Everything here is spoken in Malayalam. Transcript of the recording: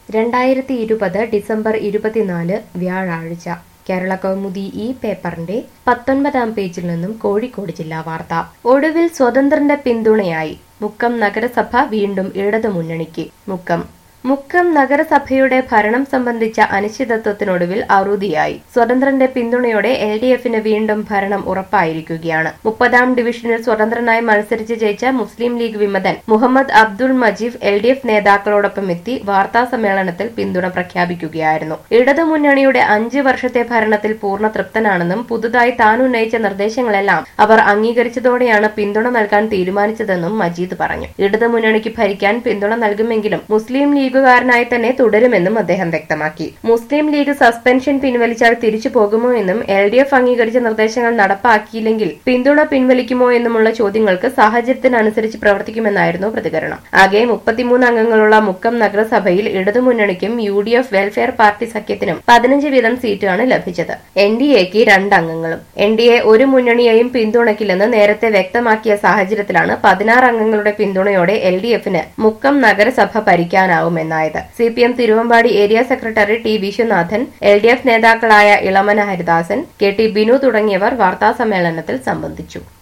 രണ്ടായിരത്തി ഇരുപത് ഡിസംബർ ഇരുപത്തിനാല് വ്യാഴാഴ്ച കേരള കൗമുദി ഈ പേപ്പറിന്റെ പത്തൊൻപതാം പേജിൽ നിന്നും കോഴിക്കോട് ജില്ലാ വാർത്ത ഒടുവിൽ സ്വതന്ത്രന്റെ പിന്തുണയായി മുക്കം നഗരസഭ വീണ്ടും ഇടതുമുന്നണിക്ക് മുക്കം മുക്കം നഗരസഭയുടെ ഭരണം സംബന്ധിച്ച അനിശ്ചിതത്വത്തിനൊടുവിൽ അറുതിയായി സ്വതന്ത്രന്റെ പിന്തുണയോടെ എൽ ഡി എഫിന് വീണ്ടും ഭരണം ഉറപ്പായിരിക്കുകയാണ് മുപ്പതാം ഡിവിഷനിൽ സ്വതന്ത്രനായി മത്സരിച്ച് ജയിച്ച മുസ്ലിം ലീഗ് വിമതൻ Muhammad Abdul Majeed L D F നേതാക്കളോടൊപ്പം എത്തി വാർത്താ സമ്മേളനത്തിൽ പിന്തുണ പ്രഖ്യാപിക്കുകയായിരുന്നു ഇടതുമുന്നണിയുടെ അഞ്ച് വർഷത്തെ ഭരണത്തിൽ പൂർണ്ണ തൃപ്തനാണെന്നും പുതുതായി താൻ ഉന്നയിച്ച നിർദ്ദേശങ്ങളെല്ലാം അവർ അംഗീകരിച്ചതോടെയാണ് പിന്തുണ നൽകാൻ തീരുമാനിച്ചതെന്നും മജീദ് പറഞ്ഞു ഇടതുമുന്നണിക്ക് ഭരിക്കാൻ പിന്തുണ നൽകുമെങ്കിലും മുസ്ലിം ലീഗുകാരനായി തന്നെ തുടരുമെന്നും അദ്ദേഹം വ്യക്തമാക്കി മുസ്ലിം ലീഗ് സസ്പെൻഷൻ പിൻവലിച്ചാൽ തിരിച്ചു പോകുമോ എന്നും എൽ ഡി എഫ് അംഗീകരിച്ച നിർദ്ദേശങ്ങൾ നടപ്പാക്കിയില്ലെങ്കിൽ പിന്തുണ പിൻവലിക്കുമോ എന്നുമുള്ള ചോദ്യങ്ങൾക്ക് സാഹചര്യത്തിനനുസരിച്ച് പ്രവർത്തിക്കുമെന്നായിരുന്നു പ്രതികരണം ആകെ മുപ്പത്തിമൂന്ന് അംഗങ്ങളുള്ള മുക്കം നഗരസഭയിൽ ഇടതുമുന്നണിക്കും U D F welfare party സഖ്യത്തിനും പതിനഞ്ച് വീതം സീറ്റാണ് ലഭിച്ചത് എൻ ഡി എക്ക് രണ്ട് അംഗങ്ങളും എൻ ഡി എ ഒരു മുന്നണിയെയും പിന്തുണയ്ക്കില്ലെന്ന് നേരത്തെ വ്യക്തമാക്കിയ സാഹചര്യത്തിലാണ് പതിനാറ് അംഗങ്ങളുടെ പിന്തുണയോടെ എൽ ഡി എഫിന് മുക്കം നഗരസഭ ഭരിക്കാനാവുമെന്നായത് C P M Thiruvambady area secretary T Viswanathan L D F നേതാക്കളായ ഇളമന ഹരിദാസൻ കെ ടി ബിനു തുടങ്ങിയവർ വാർത്താസമ്മേളനത്തിൽ സംബന്ധിച്ചു